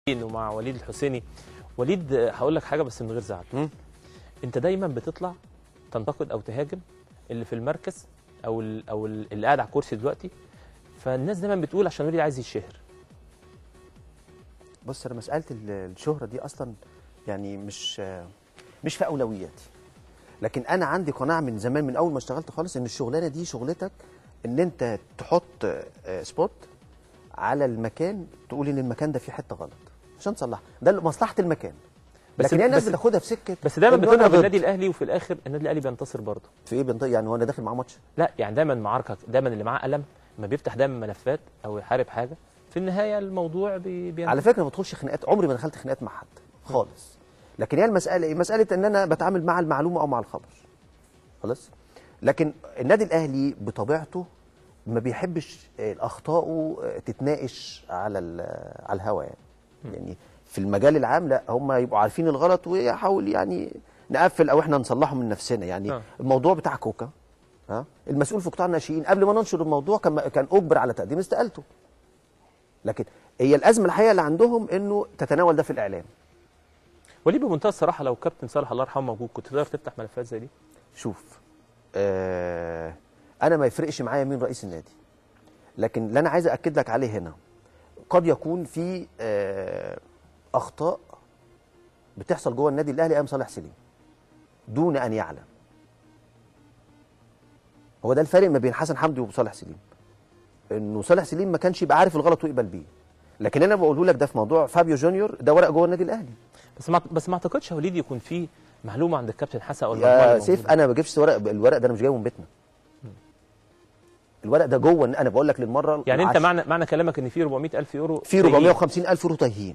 ومع وليد الحسيني وليد آه، هقول لك حاجه بس من غير زعل مم. انت دايما بتطلع تنتقد او تهاجم اللي في المركز او ال او ال- اللي قاعد على الكرسي دلوقتي فالناس دايما بتقول عشان وليد عايز يشهر بص انا مساله ال- الشهره دي اصلا يعني مش مش في اولوياتي لكن انا عندي قناعه من زمان من اول ما اشتغلت خالص ان الشغلانه دي شغلتك ان انت تحط آه، سبوت على المكان تقول ان المكان ده فيه حته غلط عشان تصلحها ده مصلحه المكان بس- لكن هي الناس بس- بتاخدها في سكه بس دايما إن أنا بتضرب ضد. النادي الاهلي وفي الاخر النادي الاهلي بينتصر برضه في ايه بنطق يعني هو انا داخل معاه ماتش لا يعني دايما معاركك دايما اللي معاه قلم ما بيفتح دايما ملفات او يحارب حاجه في النهايه الموضوع بي بينتهي. على فكره ما بدخلش خناقات عمري ما دخلت خناقات مع حد خالص لكن هي المساله ايه مساله ان انا بتعامل مع المعلومه او مع الخبر خلاص لكن النادي الاهلي بطبيعته ما بيحبش اخطائه تتناقش على ال- على الهوا يعني يعني في المجال العام لا هم يبقوا عارفين الغلط ويحاول يعني نقفل او احنا نصلحه من نفسنا يعني آه. الموضوع بتاع كوكا ها المسؤول في قطاع الناشئين قبل ما ننشر الموضوع كان كان اجبر على تقديم استقالته لكن هي الازمه الحقيقه اللي عندهم انه تتناول ده في الاعلام وليد بمنتهى الصراحه لو كابتن صالح الله يرحمه موجود كنت تقدر تفتح ملفات زي دي شوف آه انا ما يفرقش معايا مين رئيس النادي لكن اللي انا عايز اكد لك عليه هنا قد يكون في آه اخطاء بتحصل جوه النادي الاهلي ايام صالح سليم دون ان يعلم هو ده الفرق ما بين حسن حمدي وصالح سليم انه صالح سليم ما كانش يبقى عارف الغلط ويقبل بيه لكن انا بقوله لك ده في موضوع فابيو جونيور ده ورق جوه النادي الاهلي بس ما بس ما اعتقدش يا وليد يكون في معلومه عند الكابتن حسن او المجموعة يا اللي سيف موجودة. انا ما بجيبش ورق الورق ده انا مش جايبه من بيتنا الورق ده جوه انا بقول لك للمره يعني انت العاشرة. معنى معنى كلامك ان في 400 الف يورو في تايهين. 450 الف يورو تايهين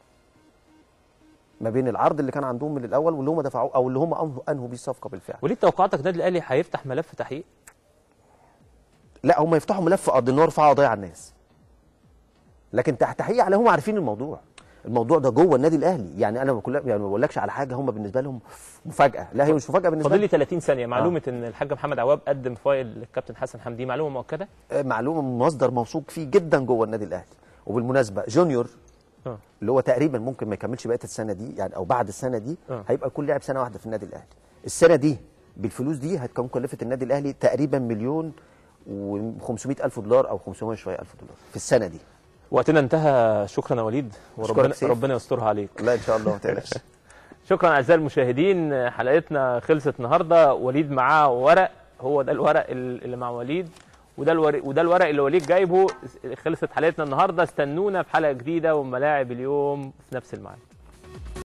ما بين العرض اللي كان عندهم من الاول واللي هم دفعوه او اللي هم أنهوا- انهوا بيه الصفقه بالفعل وليد توقعاتك النادي الاهلي هيفتح ملف تحقيق لا هم يفتحوا ملف قضي النار رفعوا قضايا على الناس لكن تحت تحقيق على هم عارفين الموضوع الموضوع ده جوه النادي الاهلي يعني انا بقول يعني ما بقولكش على حاجه هم بالنسبه لهم مفاجاه لا هي مش مفاجاه بالنسبه فاضل لي لي 30 ثانيه معلومه ان الحاج محمد عواب قدم فايل للكابتن حسن حمدي معلومه مؤكده معلومه من مصدر موثوق فيه جدا جوه النادي الاهلي وبالمناسبه جونيور اه اللي هو تقريبا ممكن ما يكملش بقيه السنه دي يعني او بعد السنه دي آه. هيبقى كل لاعب سنه واحده في النادي الاهلي السنه دي بالفلوس دي هتكون كلفه النادي الاهلي تقريبا مليون و500 الف دولار او 500 شويه الف دولار في السنه دي وقتنا انتهى شكرا يا وليد وربنا سيف. ربنا يسترها عليك لا ان شاء الله ما تقلقش شكرا اعزائي المشاهدين حلقتنا خلصت النهارده وليد معاه ورق هو ده الورق اللي مع وليد وده الورق وده الورق اللي وليد جايبه خلصت حلقتنا النهارده استنونا في حلقه جديده وملاعب اليوم في نفس الميعاد